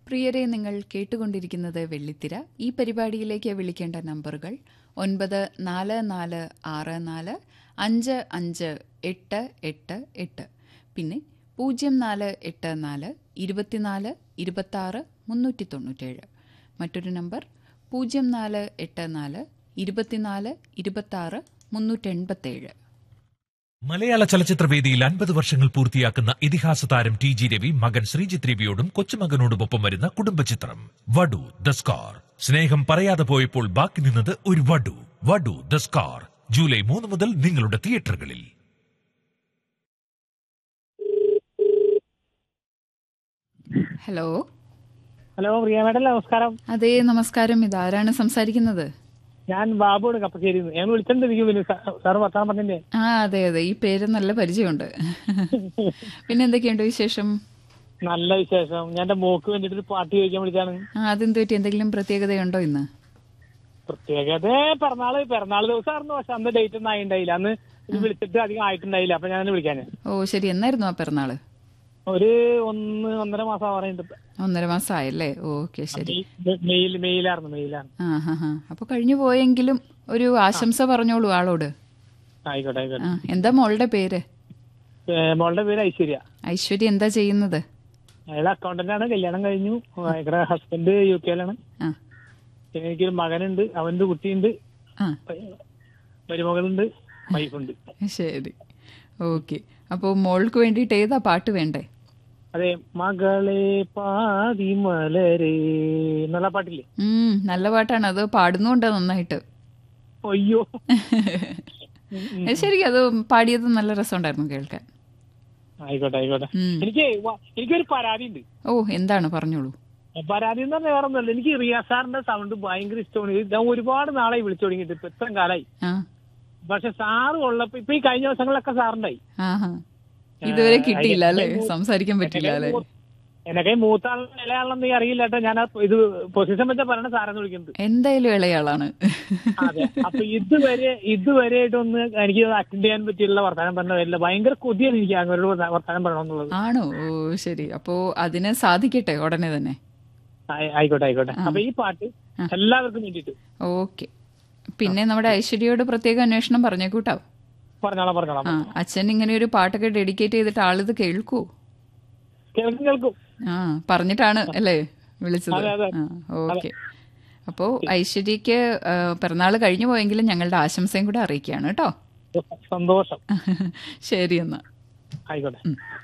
പ്രിയരെ നിങ്ങൾ കേട്ടുകൊണ്ടിരിക്കുന്നത് വെള്ളിത്തിര ഈ പരിപാടിയിലേക്ക് വിളിക്കേണ്ട നമ്പറുകൾ ഒൻപത് നാല് നാല് ആറ് നാല് അഞ്ച് അഞ്ച് എട്ട് എട്ട് എട്ട് പിന്നെ പൂജ്യം നാല് എട്ട് നാല് ഇരുപത്തിനാല് ഇരുപത്താറ് മുന്നൂറ്റി തൊണ്ണൂറ്റേഴ് മറ്റൊരു നമ്പർ പൂജ്യം നാല് എട്ട് നാല് ഇരുപത്തിനാല് ഇരുപത്താറ് മുന്നൂറ്റെൺപത്തേഴ് മലയാള ചലച്ചിത്രവേദിയിൽ അൻപത് വർഷങ്ങൾ പൂർത്തിയാക്കുന്ന ഇതിഹാസ താരം ടി ജി രവി മകൻ ശ്രീജിത്ത് രവിയോടും കൊച്ചുമകനോടുമൊപ്പം വരുന്ന കുടുംബചിത്രം വടു ദ സ്കാർ സ്നേഹം പറയാതെ പോയപ്പോൾ ബാക്കി നിന്നത് ഒരു വടു വടു ദ സ്കാർ ജൂലൈ മൂന്ന് മുതൽ നിങ്ങളുടെ തിയേറ്ററുകളിൽ ഹലോ ഹലോ പ്രിയ മേഡം നമസ്കാരം അതെ നമസ്കാരം ഇതാരാണ് സംസാരിക്കുന്നത് ഞാൻ ബാബുവാണ് കപ്പശ്ശേരി ഞാൻ വിളിച്ചിട്ടുണ്ട് എനിക്ക് പിന്നെ സാ- സാറ് വർത്താനം പറഞ്ഞില്ലേ ആ അതെ അതെ ഈ പേര് നല്ല പരിചയമുണ്ട് പിന്നെ എന്തൊക്കെയുണ്ട് വിശേഷം നല്ല വിശേഷം ഞാൻ എന്റെ മോക്ക് വേണ്ടിട്ട് ഒരു പാട്ട് ചോദിക്കാൻ വിളിച്ചാണ് ആ അതെന്ത് പറ്റി എന്തെങ്കിലും പ്രത്യേകതയുണ്ടോ ഇന്ന് പ്രത്യേകത പിറന്നാള് പിറന്നാള് ദിവസമായിരുന്നു പക്ഷെ അന്ന് ഡേറ്റ് ഒന്നും ആയിണ്ടായില്ല അന്ന് ഇത് വിളിച്ചിട്ട് അധികം ആയിട്ടുണ്ടായില്ല അപ്പൊ ഞാൻ വിളിക്കാൻ ഓ ശരി എന്നായിരുന്നു ആ പിറന്നാള് ഒരു ഒന്ന് ഒന്നര മാസം പറയുന്നുണ്ട് ഒന്നര മാസം ആയല്ലേ ഓക്കെ ശരി മെയിൽ മെയിലായിരുന്നു മെയിലാണ് ആ ഹാ ഹാ അപ്പൊ കഴിഞ്ഞു പോയെങ്കിലും ഒരു ആശംസ പറഞ്ഞോളൂ ആളോട് ആയിക്കോട്ടെ ആയിക്കോട്ടെ ആ എന്താ മോളുടെ പേര് ഏ, മോളുടെ പേര് ഐശ്വര്യ ഐശ്വര്യ എന്താ ചെയ്യുന്നത് അയാൾ അക്കൗണ്ടന്റ് ആണ് കല്യാണം കഴിഞ്ഞു അയാളുടെ ഹസ്ബൻഡ് യു കെയിലാണ് ആ പിന്നെ എനിക്കൊരു മകനുണ്ട് അവന്റെ കുട്ടിയുണ്ട് ആ മരുമകളുണ്ട് വൈഫുണ്ട് ശരി ഓക്കെ അപ്പോൾ മോൾക്ക് വേണ്ടിയിട്ട് ഏതാ പാട്ട് വേണ്ടേ അതെ മകളെ പാതിമലരെ എന്നുള്ള പാട്ടില്ലേ ഉം നല്ല പാട്ടാണ് അത് പാടുന്നുണ്ട് നന്നായിട്ട് അയ്യോ ശരി അത് പാടിയത് നല്ല രസമുണ്ടായിരുന്നു കേൾക്കാൻ ആയിക്കോട്ടെ ആയിക്കോട്ടെ ഉം. എനിക്ക് വ- എനിക്കൊരു പരാതി ഉണ്ട് ഓ എന്താണ് പറഞ്ഞോളൂ പരാതി എന്ന് പറഞ്ഞാൽ വേറെ ഒന്നുമല്ല എനിക്ക് റിയാസ് സാറിന്റെ സൗണ്ട് ഭയങ്കര ഇഷ്ടമാണ് ഇത് ഞാൻ ഒരുപാട് നാളായി വിളിച്ചു തുടങ്ങിയിട്ട് ഇപ്പൊ ഇത്രയും കാലായി ആ പക്ഷെ സാറ് ഉള്ളപ്പോ ഇപ്പൊ ഈ കഴിഞ്ഞ ദിവസങ്ങളിലൊക്കെ സാറുണ്ടായി ആഹാ ഇതുവരെ കിട്ടിയില്ല അല്ലേ സംസാരിക്കാൻ പറ്റില്ല അല്ലേ എനക്കെ മൂത്ത ആളുടെ ഇലയാളെന്ന് അറിയില്ല കേട്ടോ ഞാൻ ആ ഇത് പൊസിഷൻ വെച്ചാ പറയണ സാറെന്ന് വിളിക്കുന്നത് എന്തായാലും ഇളയാളാണ് അതെ അപ്പൊ ഇതുവരെ ഇതുവരെയായിട്ടൊന്ന് എനിക്ക് അറ്റൻഡ് ചെയ്യാൻ പറ്റിയുള്ള വർത്തമാനം പറഞ്ഞ വരില്ല ഭയങ്കര കൊതിയാണ് എനിക്ക് അങ്ങോട്ട് വർത്തമാനം പറയണമെന്നുള്ളത് ആണോ ഓ ശരി അപ്പോ അതിന് സാധിക്കട്ടെ ഉടനെ തന്നെ ആയി- ആയിക്കോട്ടെ ആയിക്കോട്ടെ അപ്പൊ ഈ പാട്ട് എല്ലാവർക്കും വേണ്ടിട്ട് ഓക്കെ പിന്നെ നമ്മുടെ ഐശ്വര്യയോട് പ്രത്യേക അന്വേഷണം പറഞ്ഞേക്കൂട്ടോ പറഞ്ഞോളാം പറഞ്ഞോളാം ആ അച്ഛൻ ഇങ്ങനെ ഒരു പാട്ടൊക്കെ ഡെഡിക്കേറ്റ് ചെയ്തിട്ട് ആളിത് കേൾക്കൂ കേൾക്കും കേൾക്കും ആ പറഞ്ഞിട്ടാണ് അല്ലേ വിളിച്ചത് അതെ, അതെ. ആ ഓക്കെ അപ്പോൾ ഐശ്വര്യക്ക് ആ, പിറന്നാൾ കഴിഞ്ഞു പോയെങ്കിലും ഞങ്ങളുടെ ആശംസയും കൂടെ അറിയിക്കുകയാണ് കേട്ടോ സന്തോഷം ശരി എന്നാ ആയിക്കോട്ടെ